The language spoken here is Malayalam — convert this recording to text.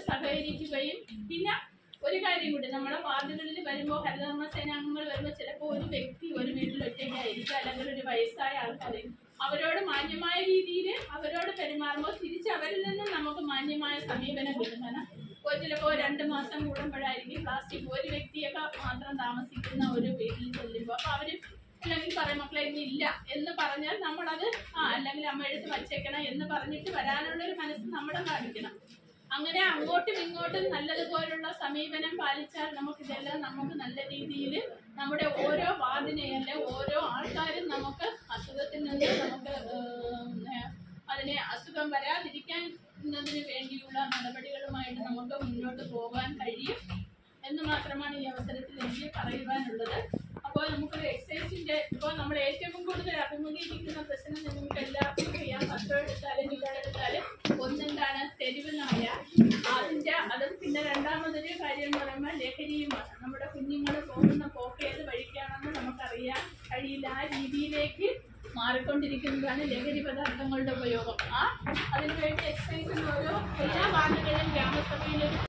സഹകരിക്കുകയും പിന്നെ ഒരു കാര്യം കൂടി നമ്മുടെ വാർഡുകളിൽ വരുമ്പോൾ ഹരിതകർമ്മ സേനാംഗങ്ങൾ വരുമ്പോൾ ചിലപ്പോൾ ഒരു വ്യക്തി ഒരു വീട്ടിൽ ഒറ്റയ്ക്കായിരിക്കും അല്ലെങ്കിൽ ഒരു വയസ്സായ ആൾക്കാർ അവരോട് മാന്യമായ രീതിയിൽ അവരോട് പെരുമാറുമ്പോൾ തിരിച്ച് അവരിൽ നിന്ന് നമുക്ക് മാന്യമായ സമീപനം കിട്ടുന്നതാണ് ഇപ്പോൾ ചിലപ്പോൾ രണ്ട് മാസം കൂടുമ്പോഴായിരിക്കും പ്ലാസ്റ്റിക് ഒരു വ്യക്തിയൊക്കെ മാത്രം താമസിക്കുന്ന ഒരു വീട്ടിൽ ചെല്ലുമ്പോൾ അപ്പോൾ അവർ അല്ലെങ്കിൽ പറയും മക്കളെ ഇനി ഇല്ല എന്ന് പറഞ്ഞാൽ നമ്മളത് ആ അല്ലെങ്കിൽ അമ്മ എടുത്ത് വച്ചേക്കണം എന്ന് പറഞ്ഞിട്ട് വരാനുള്ളൊരു മനസ്സ് നമ്മുടെ കാണിക്കണം അങ്ങനെ അങ്ങോട്ടും ഇങ്ങോട്ടും നല്ലതുപോലുള്ള സമീപനം പാലിച്ചാൽ നമുക്കിതെല്ലാം നമുക്ക് നല്ല രീതിയിൽ നമ്മുടെ ഓരോ വാർഡിനെയല്ല ഓരോ ആൾക്കാരും നമുക്ക് അസുഖത്തിൽ നിന്ന് നമുക്ക് ഏഹ്, അതിനെ അസുഖം വരാതിരിക്കുന്നതിന് വേണ്ടിയുള്ള നടപടികളുമായിട്ട് നമുക്ക് മുന്നോട്ട് പോകാൻ കഴിയും എന്ന് മാത്രമാണ് ഈ അവസരത്തിൽ എനിക്ക് പറയുവാനുള്ളത് അപ്പോൾ നമുക്കൊരു എക്സസൈസിന്റെ ഇപ്പോൾ നമ്മൾ ഏറ്റവും കൂടുതൽ അഭിമുഖീകരിക്കുന്ന പ്രശ്നം നിങ്ങൾക്ക് എല്ലാവർക്കും അറിയാം പത്രം എടുത്താലും ന്യൂസ് എടുത്താലും ഒന്നെന്താണ് തെരുവ് നായ അതിന്റെ അത് പിന്നെ രണ്ടാമതൊരു കാര്യം എന്ന് പറയുമ്പോൾ ലഹരിയുമാണ് നമ്മുടെ കുഞ്ഞുങ്ങൾ പോകുന്ന പോക്ക് ഏത് വഴിക്കാണെന്ന് നമുക്കറിയാൻ കഴിയില്ല ആ രീതിയിലേക്ക് മാറിക്കൊണ്ടിരിക്കുന്നതാണ് ലഹരി പദാർത്ഥങ്ങളുടെ ഉപയോഗം ആ അതിനുവേണ്ടി എക്സസൈസിന് ഓരോ എല്ലാ വാർഡുകളിലും ഗ്രാമസഭയിലും